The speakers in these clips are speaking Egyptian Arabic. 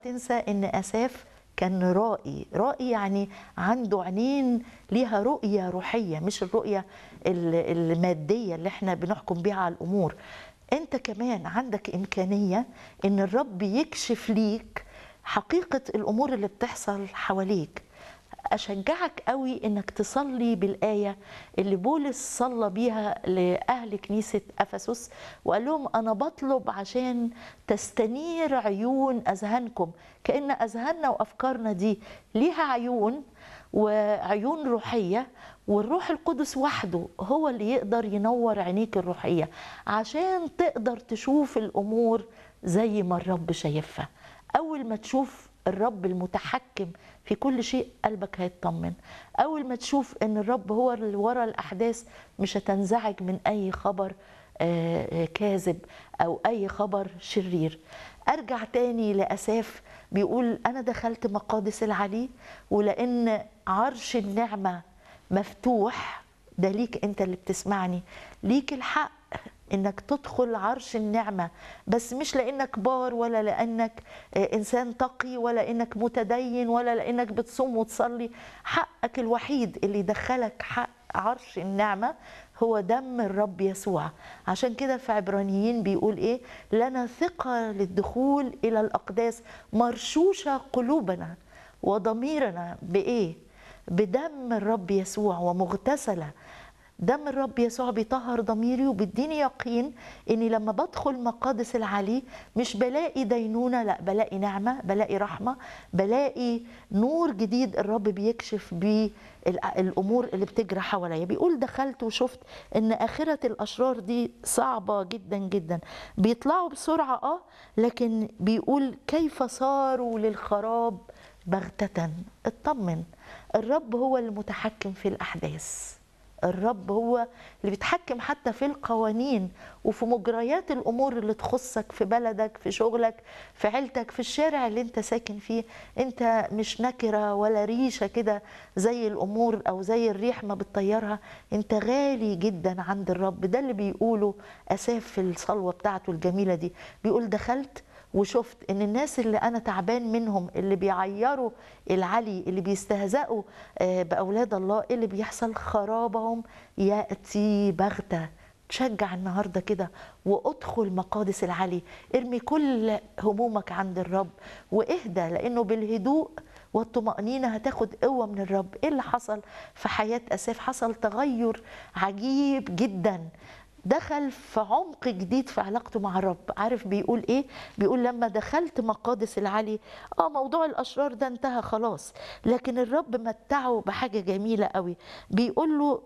تنسى ان اساف كان رائي رائي يعني عنده عينين ليها رؤية روحية مش الرؤية ال- المادية اللي احنا بنحكم بيها على الأمور انت كمان عندك إمكانية ان الرب يكشف ليك حقيقة الأمور اللي بتحصل حواليك أشجعك قوي إنك تصلي بالآية اللي بولس صلى بيها لأهل كنيسة أفسس وقال لهم أنا بطلب عشان تستنير عيون أذهانكم كأن أذهاننا وأفكارنا دي ليها عيون وعيون روحية والروح القدس وحده هو اللي يقدر ينور عينيك الروحية عشان تقدر تشوف الأمور زي ما الرب شايفها أول ما تشوف الرب المتحكم في كل شيء قلبك هيطمن اول ما تشوف ان الرب هو اللي ورا الاحداث مش هتنزعج من اي خبر آه، كاذب او اي خبر شرير ارجع تاني لاساف بيقول انا دخلت مقادس العلي ولان عرش النعمه مفتوح ده ليك انت اللي بتسمعني ليك الحق انك تدخل عرش النعمه بس مش لانك بار ولا لانك انسان تقي ولا انك متدين ولا لانك بتصوم وتصلي حقك الوحيد اللي يدخلك حق عرش النعمه هو دم الرب يسوع عشان كده في عبرانيين بيقول ايه لنا ثقه للدخول الى الاقداس مرشوشه قلوبنا وضميرنا بايه بدم الرب يسوع ومغتسله دم الرب يسوع بيطهر ضميري وبيديني يقين اني لما بدخل مقادس العلي مش بلاقي دينونه لا بلاقي نعمه بلاقي رحمه بلاقي نور جديد الرب بيكشف بيه الامور اللي بتجرى حواليا بيقول دخلت وشفت ان اخره الاشرار دي صعبه جدا جدا بيطلعوا بسرعه اه لكن بيقول كيف صاروا للخراب بغته اطمن الرب هو المتحكم في الاحداث الرب هو اللي بيتحكم حتى في القوانين وفي مجريات الامور اللي تخصك في بلدك في شغلك في عيلتك في الشارع اللي انت ساكن فيه انت مش نكره ولا ريشه كده زي الامور او زي الريح ما بتطيرها انت غالي جدا عند الرب ده اللي بيقوله اساف في الصلوه بتاعته الجميله دي بيقول دخلت وشفت ان الناس اللي انا تعبان منهم اللي بيعيروا العلي اللي بيستهزئوا باولاد الله اللي بيحصل خرابهم ياتي بغته تشجع النهارده كده وادخل مقادس العلي ارمي كل همومك عند الرب واهدى لانه بالهدوء والطمأنينة هتاخد قوة من الرب ايه اللي حصل في حياة أساف حصل تغير عجيب جدا دخل في عمق جديد في علاقته مع الرب عارف بيقول ايه بيقول لما دخلت مقادس العلي اه موضوع الاشرار ده انتهى خلاص لكن الرب متعه بحاجه جميله قوي بيقول له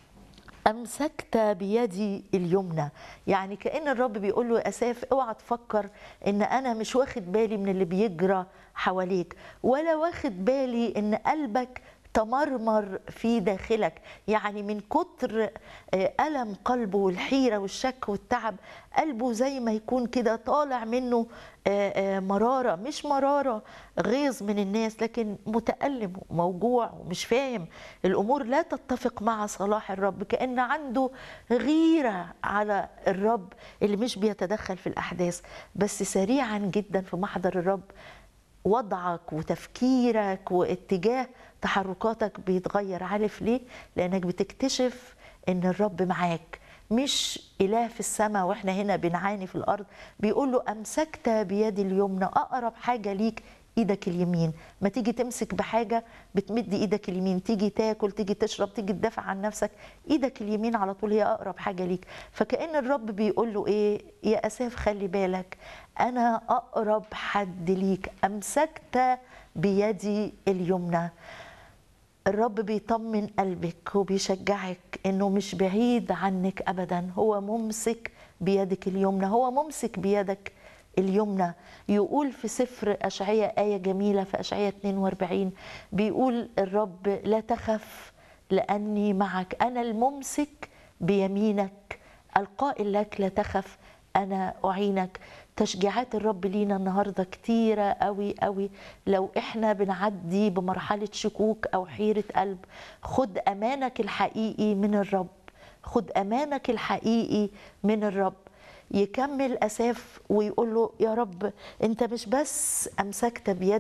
امسكت بيدي اليمنى يعني كان الرب بيقول له اساف اوعى تفكر ان انا مش واخد بالي من اللي بيجرى حواليك ولا واخد بالي ان قلبك تمرمر في داخلك يعني من كتر ألم قلبه والحيرة والشك والتعب قلبه زي ما يكون كده طالع منه مرارة مش مرارة غيظ من الناس لكن متألم وموجوع ومش فاهم الأمور لا تتفق مع صلاح الرب كأن عنده غيرة على الرب اللي مش بيتدخل في الأحداث بس سريعا جدا في محضر الرب وضعك وتفكيرك واتجاه تحركاتك بيتغير عارف ليه لانك بتكتشف ان الرب معاك مش اله في السماء واحنا هنا بنعاني في الارض بيقول له امسكت بيدي اليمنى اقرب حاجه ليك ايدك اليمين ما تيجي تمسك بحاجه بتمد ايدك اليمين تيجي تاكل تيجي تشرب تيجي تدافع عن نفسك ايدك اليمين على طول هي اقرب حاجه ليك فكأن الرب بيقول له ايه يا اساف خلي بالك انا اقرب حد ليك امسكت بيدي اليمنى الرب بيطمن قلبك وبيشجعك انه مش بعيد عنك ابدا هو ممسك بيدك اليمنى هو ممسك بيدك اليمنى يقول في سفر أشعية آية جميلة في أشعية 42 بيقول الرب لا تخف لأني معك أنا الممسك بيمينك القائل لك لا تخف أنا أعينك تشجيعات الرب لينا النهاردة كتيرة قوي قوي لو إحنا بنعدي بمرحلة شكوك أو حيرة قلب خد أمانك الحقيقي من الرب خد أمانك الحقيقي من الرب يكمل اساف ويقول له يا رب انت مش بس امسكت بيد